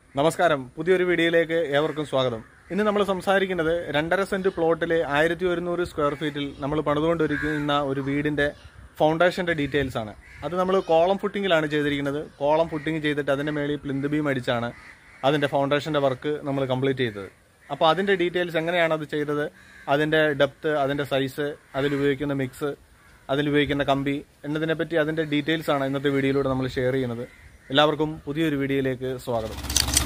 നമസ്കാരം പുതിയൊരു വീഡിയോയിലേക്ക് ഏവർക്കും സ്വാഗതം ഇന്ന് നമ്മൾ സംസാരിക്കുന്നത് രണ്ടര സെന്റ് പ്ലോട്ടിലെ ആയിരത്തി ഒരുന്നൂറ് സ്ക്വയർ ഫീറ്റിൽ നമ്മൾ പണിതുകൊണ്ടിരിക്കുന്ന ഒരു വീടിന്റെ ഫൗണ്ടേഷന്റെ ഡീറ്റെയിൽസ് ആണ് അത് നമ്മൾ കോളം ഫുട്ടിങ്ങിലാണ് ചെയ്തിരിക്കുന്നത് കോളം ഫുട്ടിങ് ചെയ്തിട്ട് അതിന്റെ മേളിൽ പ്ലിന്ത് ബീം അടിച്ചാണ് അതിന്റെ ഫൗണ്ടേഷന്റെ വർക്ക് നമ്മൾ കംപ്ലീറ്റ് ചെയ്തത് അപ്പോൾ അതിന്റെ ഡീറ്റെയിൽസ് എങ്ങനെയാണ് അത് ചെയ്തത് അതിന്റെ ഡെപ്ത് അതിന്റെ സൈസ് അതിലുപയോഗിക്കുന്ന മിക്സ് അതിലുപയോഗിക്കുന്ന കമ്പി എന്നതിനെ പറ്റി അതിന്റെ ഡീറ്റെയിൽസ് ആണ് ഇന്നത്തെ വീഡിയോയിലൂടെ നമ്മൾ ഷെയർ ചെയ്യുന്നത് എല്ലാവർക്കും പുതിയൊരു വീഡിയോയിലേക്ക് സ്വാഗതം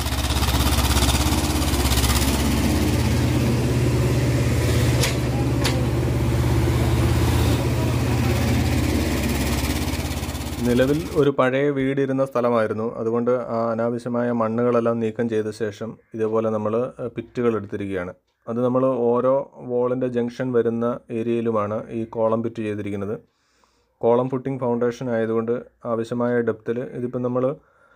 നിലവിൽ ഒരു പഴയ വീടിരുന്ന സ്ഥലമായിരുന്നു അതുകൊണ്ട് ആ അനാവശ്യമായ മണ്ണുകളെല്ലാം നീക്കം ചെയ്ത ശേഷം ഇതേപോലെ നമ്മൾ പിറ്റുകൾ എടുത്തിരിക്കുകയാണ് അത് നമ്മൾ ഓരോ വോളിൻ്റെ ജംഗ്ഷൻ വരുന്ന ഏരിയയിലുമാണ് ഈ കോളം പിറ്റ് ചെയ്തിരിക്കുന്നത് കോളം ഫുട്ടിംഗ് ഫൗണ്ടേഷൻ ആയതുകൊണ്ട് ആവശ്യമായ ഡെപ്തിൽ ഇതിപ്പോൾ നമ്മൾ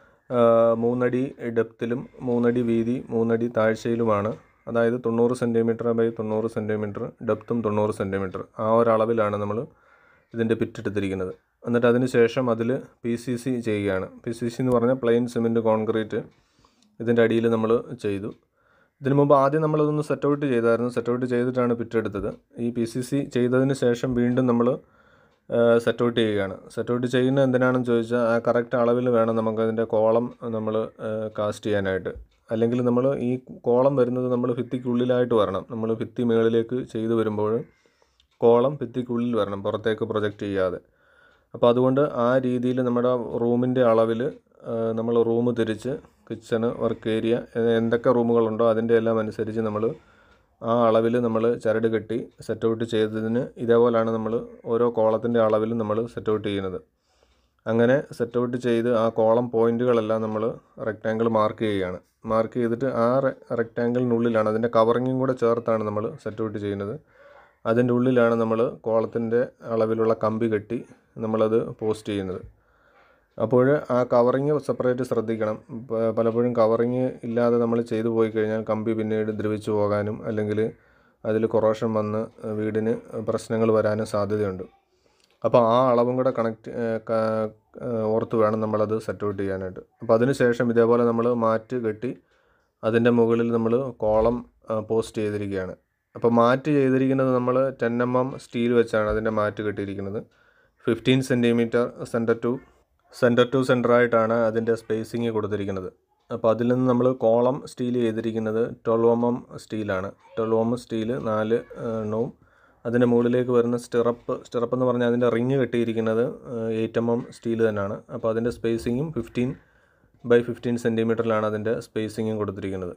മൂന്നടി ഡെപ്തിലും മൂന്നടി വീതി മൂന്നടി താഴ്ചയിലുമാണ് അതായത് തൊണ്ണൂറ് സെൻറ്റിമീറ്റർ ബൈ തൊണ്ണൂറ് സെൻറ്റിമീറ്റർ ഡെപ്തും തൊണ്ണൂറ് സെൻറ്റിമീറ്റർ ആ ഒരളവിലാണ് നമ്മൾ ഇതിൻ്റെ പിറ്റ് എടുത്തിരിക്കുന്നത് എന്നിട്ട് അതിന് ശേഷം അതിൽ പി സി സി ചെയ്യുകയാണ് പി സി സി എന്ന് പറഞ്ഞാൽ പ്ലെയിൻ സിമെൻറ്റ് കോൺക്രീറ്റ് ഇതിൻ്റെ അടിയിൽ നമ്മൾ ചെയ്തു ഇതിനു മുമ്പ് ആദ്യം നമ്മളതൊന്ന് സെറ്റ് ഔട്ട് ചെയ്തായിരുന്നു സെറ്റ് ഔട്ട് ചെയ്തിട്ടാണ് പിറ്റ് എടുത്തത് ഈ പി സി സി ചെയ്തതിന് ശേഷം വീണ്ടും നമ്മൾ സെറ്റ് ഔട്ട് ചെയ്യുകയാണ് സെറ്റ് ഔട്ട് ചെയ്യുന്നത് എന്തിനാണെന്ന് ചോദിച്ചാൽ ആ കറക്റ്റ് അളവിൽ വേണം നമുക്കതിൻ്റെ കോളം നമ്മൾ കാസ്റ്റ് ചെയ്യാനായിട്ട് അല്ലെങ്കിൽ നമ്മൾ ഈ കോളം വരുന്നത് നമ്മൾ ഭിത്തിക്കുള്ളിലായിട്ട് വരണം നമ്മൾ ഭിത്തി മുകളിലേക്ക് ചെയ്തു വരുമ്പോൾ കോളം ഭിത്തിക്കുള്ളിൽ വരണം പുറത്തേക്ക് പ്രൊജക്റ്റ് ചെയ്യാതെ അപ്പോൾ അതുകൊണ്ട് ആ രീതിയിൽ നമ്മുടെ റൂമിൻ്റെ അളവിൽ നമ്മൾ റൂം തിരിച്ച് കിച്ചണ് വർക്ക് ഏരിയ എന്തൊക്കെ റൂമുകളുണ്ടോ അതിൻ്റെ എല്ലാം അനുസരിച്ച് നമ്മൾ ആ അളവിൽ നമ്മൾ ചരട് കെട്ടി സെറ്റ് ഔട്ട് ചെയ്തതിന് ഇതേപോലെയാണ് നമ്മൾ ഓരോ കോളത്തിൻ്റെ അളവിൽ നമ്മൾ സെറ്റ് ഔട്ട് ചെയ്യുന്നത് അങ്ങനെ സെറ്റ് ഔട്ട് ചെയ്ത് ആ കോളം പോയിന്റുകളെല്ലാം നമ്മൾ റെക്റ്റാങ്കിൾ മാർക്ക് ചെയ്യുകയാണ് മാർക്ക് ചെയ്തിട്ട് ആ റെക്റ്റാങ്കിളിനുള്ളിലാണ് അതിൻ്റെ കവറിങ്ങും കൂടെ ചേർത്താണ് നമ്മൾ സെറ്റ് ഔട്ട് ചെയ്യുന്നത് അതിൻ്റെ ഉള്ളിലാണ് നമ്മൾ കോളത്തിൻ്റെ അളവിലുള്ള കമ്പി കെട്ടി നമ്മളത് പോസ്റ്റ് ചെയ്യുന്നത് അപ്പോൾ ആ കവറിങ് സെപ്പറേറ്റ് ശ്രദ്ധിക്കണം പ- പലപ്പോഴും കവറിങ് ഇല്ലാതെ നമ്മൾ ചെയ്തു പോയി കഴിഞ്ഞാൽ കമ്പി പിന്നീട് ദ്രവിച്ചു പോകാനും അല്ലെങ്കിൽ അതിൽ കൊറോഷൻ വന്ന് വീടിന് പ്രശ്നങ്ങൾ വരാനും സാധ്യതയുണ്ട് അപ്പോൾ ആ അളവും കൂടെ കണക്ട് ഓർത്ത് വേണം നമ്മളത് സെറ്റ് ഔട്ട് ചെയ്യാനായിട്ട് അപ്പോൾ അതിന് ശേഷം ഇതേപോലെ നമ്മൾ മാറ്റ് കെട്ടി അതിൻ്റെ മുകളിൽ നമ്മൾ കോളം പോസ്റ്റ് ചെയ്തിരിക്കുകയാണ് അപ്പോൾ മാറ്റ് ചെയ്തിരിക്കുന്നത് നമ്മൾ ടെൻ എം എം സ്റ്റീൽ വെച്ചാണ് അതിൻ്റെ മാറ്റ് കെട്ടിയിരിക്കുന്നത് fifteen centimetre centre to centre to centre ആയിട്ടാണ് അതിൻ്റെ സ്പേസിങ് കൊടുത്തിരിക്കുന്നത് അപ്പോൾ അതിൽ നിന്ന് നമ്മൾ കോളം സ്റ്റീൽ ചെയ്തിരിക്കുന്നത് ട്വൽവ് എം എം സ്റ്റീലാണ് ട്വൽവ് എം സ്റ്റീൽ നാല് എണ്ണവും അതിൻ്റെ മുകളിലേക്ക് വരുന്ന സ്റ്റിറപ്പ് സ്റ്റിറപ്പ് എന്ന് പറഞ്ഞാൽ അതിൻ്റെ റിങ് കെട്ടിയിരിക്കുന്നത് എയ്റ്റ് എം എം സ്റ്റീൽ തന്നെയാണ് അപ്പോൾ അതിൻ്റെ സ്പേസിങ്ങും ഫിഫ്റ്റീൻ ബൈ ഫിഫ്റ്റീൻ സെൻറ്റിമീറ്ററിലാണ് അതിൻ്റെ സ്പേസിങ്ങും കൊടുത്തിരിക്കുന്നത്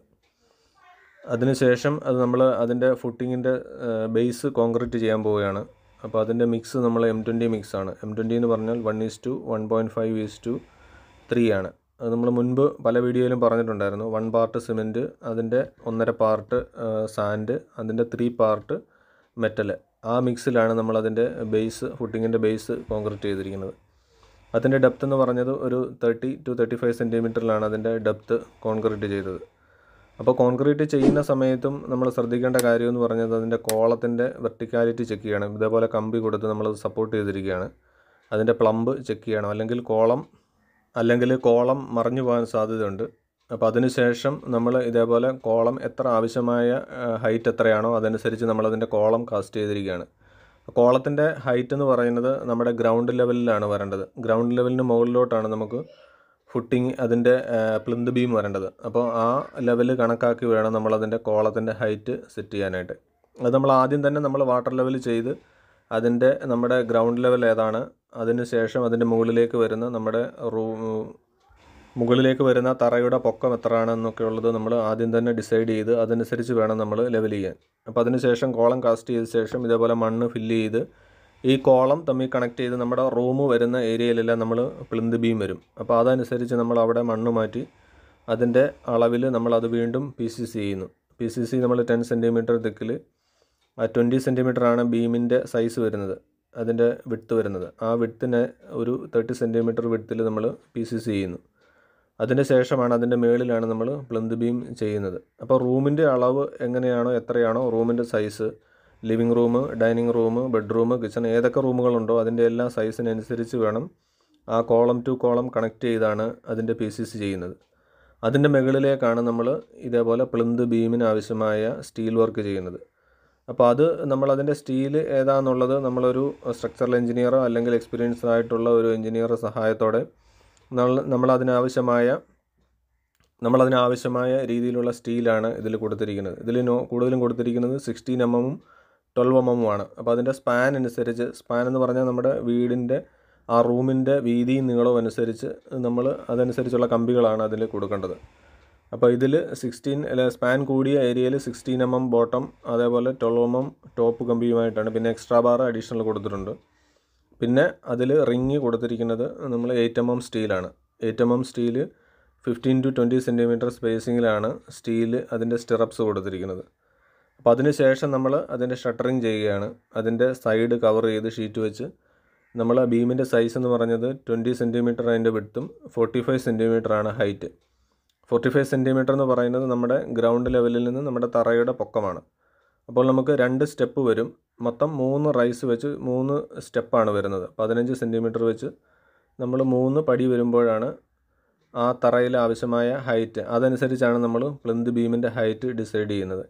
അതിനുശേഷം അത് നമ്മൾ അതിൻ്റെ ഫുട്ടിങ്ങിൻ്റെ ബേസ് കോൺക്രീറ്റ് ചെയ്യാൻ പോവുകയാണ് അപ്പോൾ അതിൻ്റെ മിക്സ് നമ്മൾ എം ട്വൻറ്റി മിക്സ് ആണ് എം ട്വൻറ്റി എന്ന് പറഞ്ഞാൽ one is two one point five is two three ആണ് അത് നമ്മൾ മുൻപ് പല വീഡിയോയിലും പറഞ്ഞിട്ടുണ്ടായിരുന്നു വൺ പാർട്ട് സിമെൻറ്റ് അതിൻ്റെ ഒന്നര പാർട്ട് സാൻഡ് അതിൻ്റെ ത്രീ പാർട്ട് മെറ്റൽ ആ മിക്സിലാണ് നമ്മൾ അതിൻ്റെ ബേസ് ഫുട്ടിങ്ങിൻ്റെ ബേസ് കോൺക്രീറ്റ് ചെയ്തിരിക്കുന്നത് അതിൻ്റെ ഡെപ്ത് എന്ന് പറഞ്ഞത് ഒരു തേർട്ടി ടു തേർട്ടി ഫൈവ് സെൻറ്റിമീറ്ററിലാണ് അതിൻ്റെ ഡെപ്ത് കോൺക്രീറ്റ് ചെയ്തത് അപ്പോൾ കോൺക്രീറ്റ് ചെയ്യുന്ന സമയത്തും നമ്മൾ ശ്രദ്ധിക്കേണ്ട കാര്യം എന്ന് പറഞ്ഞത് അതിൻ്റെ കോളത്തിൻ്റെ വെർട്ടിക്കാലിറ്റി ചെക്ക് ചെയ്യണം ഇതേപോലെ കമ്പി കൊടുത്ത് നമ്മൾ സപ്പോർട്ട് ചെയ്തിരിക്കുകയാണ് അതിൻ്റെ പ്ലംബ് ചെക്ക് ചെയ്യണം അല്ലെങ്കിൽ കോളം അല്ലെങ്കിൽ കോളം മറിഞ്ഞു പോകാൻ സാധ്യതയുണ്ട് അപ്പോൾ അതിനുശേഷം നമ്മൾ ഇതേപോലെ കോളം എത്ര ആവശ്യമായ ഹൈറ്റ് എത്രയാണോ അതനുസരിച്ച് നമ്മളതിൻ്റെ കോളം കാസ്റ്റ് ചെയ്തിരിക്കുകയാണ് കോളത്തിൻ്റെ ഹൈറ്റ് എന്ന് പറയുന്നത് നമ്മുടെ ഗ്രൗണ്ട് ലെവലിലാണ് വരേണ്ടത് ഗ്രൗണ്ട് ലെവലിന് മുകളിലോട്ടാണ് നമുക്ക് ഫുട്ടിങ് അതിൻ്റെ പ്ലിന്ത് ബീം വരേണ്ടത് അപ്പോൾ ആ ലെവൽ കണക്കാക്കി വേണം നമ്മളതിൻ്റെ കോളത്തിൻ്റെ ഹൈറ്റ് സെറ്റ് ചെയ്യാനായിട്ട് അത് നമ്മൾ ആദ്യം തന്നെ നമ്മൾ വാട്ടർ ലെവൽ ചെയ്ത് അതിൻ്റെ നമ്മുടെ ഗ്രൗണ്ട് ലെവൽ ഏതാണ് അതിന് ശേഷം അതിൻ്റെ മുകളിലേക്ക് വരുന്ന നമ്മുടെ റൂം മുകളിലേക്ക് വരുന്ന തറയുടെ പൊക്കം എത്രയാണ് എന്നൊക്കെ ഉള്ളത് നമ്മൾ ആദ്യം തന്നെ ഡിസൈഡ് ചെയ്ത് അതനുസരിച്ച് വേണം നമ്മൾ ലെവൽ ചെയ്യാൻ അപ്പോൾ അതിന് ശേഷം കോളം കാസ്റ്റ് ചെയ്ത ശേഷം ഇതേപോലെ മണ്ണ് ഫില്ല് ചെയ്ത് ഈ കോളം തമ്മിൽ കണക്ട് ചെയ്ത് നമ്മുടെ റൂം വരുന്ന ഏരിയയിലെല്ലാം നമ്മൾ പ്ലിന്ത് ബീം വരും അപ്പോൾ അതനുസരിച്ച് നമ്മൾ അവിടെ മണ്ണ് മാറ്റി അതിൻ്റെ അളവിൽ നമ്മൾ അത് വീണ്ടും പി സി സി ചെയ്യുന്നു പി സി സി നമ്മൾ ടെൻ സെൻറ്റിമീറ്റർ തെക്കിൽ ട്വൻറ്റി സെൻറ്റിമീറ്റർ ആണ് ബീമിൻ്റെ സൈസ് വരുന്നത് അതിൻ്റെ വിട്ത്ത് വരുന്നത് ആ വിട്ത്തിനെ ഒരു തേർട്ടി സെൻറ്റിമീറ്റർ വിട്ത്തിൽ നമ്മൾ പി സി സി ചെയ്യുന്നു അതിന് ശേഷമാണ് അതിൻ്റെ മുകളിലാണ് നമ്മൾ പ്ലന്ത് ബീം ചെയ്യുന്നത് അപ്പോൾ റൂമിൻ്റെ അളവ് എങ്ങനെയാണോ എത്രയാണോ റൂമിൻ്റെ size living room dining room bedroom kitchen ഏതൊക്കെ റൂമുകളുണ്ടോ അതിൻ്റെ എല്ലാ സൈസിനനുസരിച്ച് വേണം ആ കോളം ടു കോളം കണക്ട് ചെയ്താണ് അതിൻ്റെ പി സി സി ചെയ്യുന്നത് അതിൻ്റെ മുകളിലേക്കാണ് നമ്മൾ ഇതേപോലെ പ്ലിന്ത് ബീമിന് ആവശ്യമായ സ്റ്റീൽ വർക്ക് ചെയ്യുന്നത് അപ്പോൾ അത് നമ്മളതിൻ്റെ സ്റ്റീൽ ഏതാണെന്നുള്ളത് നമ്മളൊരു സ്ട്രക്ചറൽ എഞ്ചിനീയറോ അല്ലെങ്കിൽ എക്സ്പീരിയൻസ്ഡ് ആയിട്ടുള്ള ഒരു എഞ്ചിനീയറുടെ സഹായത്തോടെ നമ്മൾ നമ്മളതിനാവശ്യമായ നമ്മളതിനാവശ്യമായ രീതിയിലുള്ള സ്റ്റീലാണ് ഇതിൽ കൊടുത്തിരിക്കുന്നത് ഇതിൽ നോ കൂടുതലും കൊടുത്തിരിക്കുന്നത് സിക്സ്റ്റീൻ എം എമ്മും ട്വൽവ് എം എമ്മും ആണ് അപ്പോൾ അതിൻ്റെ സ്പാൻ അനുസരിച്ച് സ്പാൻ എന്ന് പറഞ്ഞാൽ നമ്മുടെ വീടിൻ്റെ ആ റൂമിൻ്റെ വീതിയും നീളവും അനുസരിച്ച് നമ്മൾ അതനുസരിച്ചുള്ള കമ്പികളാണ് അതിൽ കൊടുക്കേണ്ടത് അപ്പോൾ ഇതിൽ സിക്സ്റ്റീൻ അല്ലെ സ്പാൻ കൂടിയ ഏരിയയിൽ സിക്സ്റ്റീൻ എം എം ബോട്ടം അതേപോലെ ട്വൽവ് എം എം ടോപ്പ് കമ്പിയുമായിട്ടാണ് പിന്നെ എക്സ്ട്രാ ബാർ അഡീഷണൽ കൊടുത്തിട്ടുണ്ട് പിന്നെ അതിൽ റിങ് കൊടുത്തിരിക്കുന്നത് നമ്മൾ എയ്റ്റ് എം എം സ്റ്റീലാണ് eight M M steel fifteen to twenty centimetre സ്പേസിങ്ങിലാണ് സ്റ്റീൽ അതിൻ്റെ സ്റ്റിറപ്സ് കൊടുത്തിരിക്കുന്നത് അപ്പോൾ അതിന് ശേഷം നമ്മൾ അതിൻ്റെ ഷട്ടറിങ് ചെയ്യുകയാണ് അതിൻ്റെ സൈഡ് കവർ ചെയ്ത് ഷീറ്റ് വെച്ച് നമ്മൾ ബീമിൻ്റെ സൈസ് എന്ന് പറഞ്ഞത് ട്വൻറ്റി സെൻറ്റിമീറ്റർ അതിൻ്റെ വിടുത്തും ഫോർട്ടി ഫൈവ് സെൻറ്റിമീറ്റർ ആണ് ഹൈറ്റ് ഫോർട്ടി ഫൈവ് സെൻറ്റിമീറ്റർ എന്ന് പറയുന്നത് നമ്മുടെ ഗ്രൗണ്ട് ലെവലിൽ നിന്ന് നമ്മുടെ തറയുടെ പൊക്കമാണ് അപ്പോൾ നമുക്ക് രണ്ട് സ്റ്റെപ്പ് വരും മൊത്തം മൂന്ന് റൈസ് വെച്ച് മൂന്ന് സ്റ്റെപ്പാണ് വരുന്നത് പതിനഞ്ച് സെൻറ്റിമീറ്റർ വെച്ച് നമ്മൾ മൂന്ന് പടി വരുമ്പോഴാണ് ആ തറയിൽ ആവശ്യമായ ഹൈറ്റ് അതനുസരിച്ചാണ് നമ്മൾ പ്ലിന്ത് ബീമിൻ്റെ ഹൈറ്റ് ഡിസൈഡ് ചെയ്യുന്നത്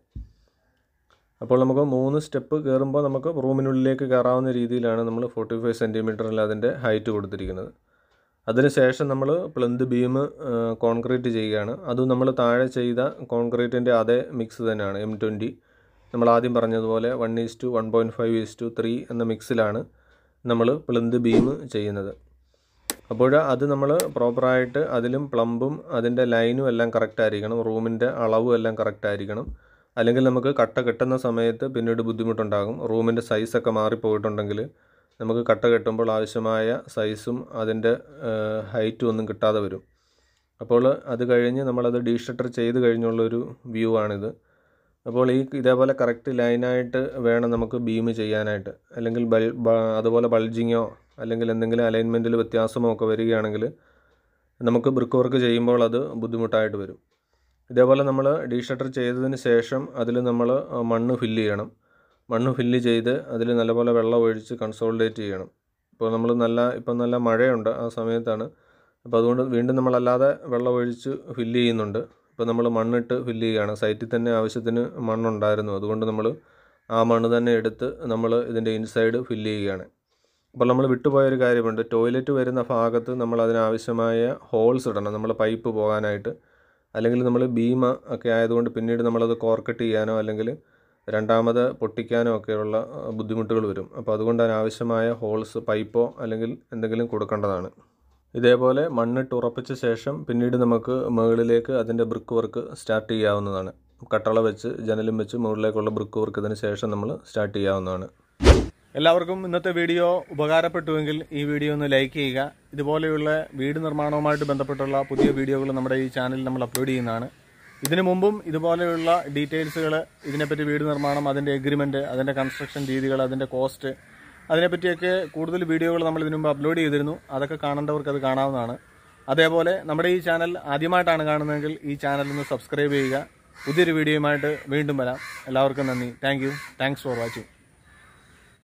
അപ്പോൾ നമുക്ക് മൂന്ന് സ്റ്റെപ്പ് കയറുമ്പോൾ നമുക്ക് റൂമിനുള്ളിലേക്ക് കയറാവുന്ന രീതിയിലാണ് നമ്മൾ ഫോർട്ടി ഫൈവ് സെൻറ്റിമീറ്ററിൽ അതിൻ്റെ ഹൈറ്റ് കൊടുത്തിരിക്കുന്നത് അതിനുശേഷം നമ്മൾ പ്ലിന്ത് ബീം കോൺക്രീറ്റ് ചെയ്യുകയാണ് അതും നമ്മൾ താഴെ ചെയ്ത കോൺക്രീറ്റിൻ്റെ അതേ മിക്സ് തന്നെയാണ് എം ട്വൻറ്റി നമ്മൾ ആദ്യം പറഞ്ഞതുപോലെ one is two one point five is two three എന്ന മിക്സിലാണ് നമ്മൾ പ്ലിന്ത് ബീം ചെയ്യുന്നത് അപ്പോൾ അത് നമ്മൾ പ്രോപ്പറായിട്ട് അതിലും പ്ലംബും അതിൻ്റെ ലൈനും എല്ലാം കറക്റ്റ് ആയിരിക്കണം റൂമിൻ്റെ അളവും എല്ലാം കറക്റ്റ് ആയിരിക്കണം അല്ലെങ്കിൽ നമുക്ക് കട്ട കെട്ടുന്ന സമയത്ത് പിന്നീട് ബുദ്ധിമുട്ടുണ്ടാകും റൂമിൻ്റെ സൈസൊക്കെ മാറിപ്പോയിട്ടുണ്ടെങ്കിൽ നമുക്ക് കട്ട കെട്ടുമ്പോൾ ആവശ്യമായ സൈസും അതിൻ്റെ ഹൈറ്റും ഒന്നും കിട്ടാതെ വരും അപ്പോൾ അത് കഴിഞ്ഞ് നമ്മളത് ഡീഷട്ടർ ചെയ്ത് കഴിഞ്ഞുള്ളൊരു വ്യൂ ആണിത് അപ്പോൾ ഈ ഇതേപോലെ കറക്റ്റ് ലൈനായിട്ട് വേണം നമുക്ക് ബീം ചെയ്യാനായിട്ട് അല്ലെങ്കിൽ ബൾ അതുപോലെ ബൾജിങ്ങോ അല്ലെങ്കിൽ എന്തെങ്കിലും അലൈൻമെൻറ്റിൽ വ്യത്യാസമോ ഒക്കെ വരികയാണെങ്കിൽ നമുക്ക് ബ്രിക്ക് വർക്ക് ചെയ്യുമ്പോൾ അത് ബുദ്ധിമുട്ടായിട്ട് വരും ഇതേപോലെ നമ്മൾ ഡീഷട്ടർ ചെയ്തതിന് ശേഷം അതിൽ നമ്മൾ മണ്ണ് ഫില്ല് ചെയ്യണം മണ്ണ് ഫില്ല് ചെയ്ത് അതിൽ നല്ലപോലെ വെള്ളം ഒഴിച്ച് കൺസോൾഡേറ്റ് ചെയ്യണം ഇപ്പോൾ നമ്മൾ നല്ല ഇപ്പം നല്ല മഴയുണ്ട് ആ സമയത്താണ് അപ്പോൾ അതുകൊണ്ട് വീണ്ടും നമ്മളല്ലാതെ വെള്ളം ഒഴിച്ച് ഫില്ല് ചെയ്യുന്നുണ്ട് ഇപ്പോൾ നമ്മൾ മണ്ണിട്ട് ഫില്ല് ചെയ്യുകയാണ് സൈറ്റിൽ തന്നെ ആവശ്യത്തിന് മണ്ണുണ്ടായിരുന്നു അതുകൊണ്ട് നമ്മൾ ആ മണ്ണ് തന്നെ എടുത്ത് നമ്മൾ ഇതിൻ്റെ ഇൻസൈഡ് ഫില്ല് ചെയ്യുകയാണ് അപ്പോൾ നമ്മൾ വിട്ടുപോയൊരു കാര്യമുണ്ട് ടോയ്ലറ്റ് വരുന്ന ഭാഗത്ത് നമ്മൾ അതിനാവശ്യമായ ഹോൾസ് ഇടണം നമ്മൾ പൈപ്പ് പോകാനായിട്ട് അല്ലെങ്കിൽ നമ്മൾ ബീമ ഒക്കെ ആയതുകൊണ്ട് പിന്നീട് നമ്മളത് കോർക്കട്ട് ചെയ്യാനോ അല്ലെങ്കിൽ രണ്ടാമത് പൊട്ടിക്കാനോ ഒക്കെയുള്ള ബുദ്ധിമുട്ടുകൾ വരും അപ്പോൾ അതുകൊണ്ട് അതിനാവശ്യമായ ഹോൾസ് പൈപ്പോ അല്ലെങ്കിൽ എന്തെങ്കിലും കൊടുക്കേണ്ടതാണ് ഇതേപോലെ മണ്ണിട്ട് ഉറപ്പിച്ച ശേഷം പിന്നീട് നമുക്ക് മുകളിലേക്ക് അതിൻ്റെ ബ്രിക്ക് വർക്ക് സ്റ്റാർട്ട് ചെയ്യാവുന്നതാണ് കട്ടള വെച്ച് ജനലും വെച്ച് മുകളിലേക്കുള്ള ബ്രിക്ക് വർക്ക് ഇതിന് ശേഷം നമ്മൾ സ്റ്റാർട്ട് ചെയ്യാവുന്നതാണ് എല്ലാവർക്കും ഇന്നത്തെ വീഡിയോ ഉപകാരപ്പെട്ടുവെങ്കിൽ ഈ വീഡിയോ ഒന്ന് ലൈക്ക് ചെയ്യുക ഇതുപോലെയുള്ള വീട് നിർമ്മാണവുമായിട്ട് ബന്ധപ്പെട്ടുള്ള പുതിയ വീഡിയോകൾ നമ്മുടെ ഈ ചാനലിൽ നമ്മൾ അപ്ലോഡ് ചെയ്യുന്നതാണ് ഇതിനു മുമ്പും ഇതുപോലെയുള്ള ഡീറ്റെയിൽസുകൾ ഇതിനെപ്പറ്റി വീട് നിർമ്മാണം അതിൻ്റെ എഗ്രിമെൻറ്റ് അതിൻ്റെ കൺസ്ട്രക്ഷൻ രീതികൾ അതിൻ്റെ കോസ്റ്റ് അതിനെപ്പറ്റിയൊക്കെ കൂടുതൽ വീഡിയോകൾ നമ്മൾ ഇതിനു മുമ്പ് അപ്ലോഡ് ചെയ്തിരുന്നു അതൊക്കെ കാണേണ്ടവർക്ക് അത് കാണാവുന്നതാണ് അതേപോലെ നമ്മുടെ ഈ ചാനൽ ആദ്യമായിട്ടാണ് കാണുന്നതെങ്കിൽ ഈ ചാനൽ ഒന്ന് സബ്സ്ക്രൈബ് ചെയ്യുക പുതിയൊരു വീഡിയോയുമായിട്ട് വീണ്ടും വരാം എല്ലാവർക്കും നന്ദി thank you thanks for watching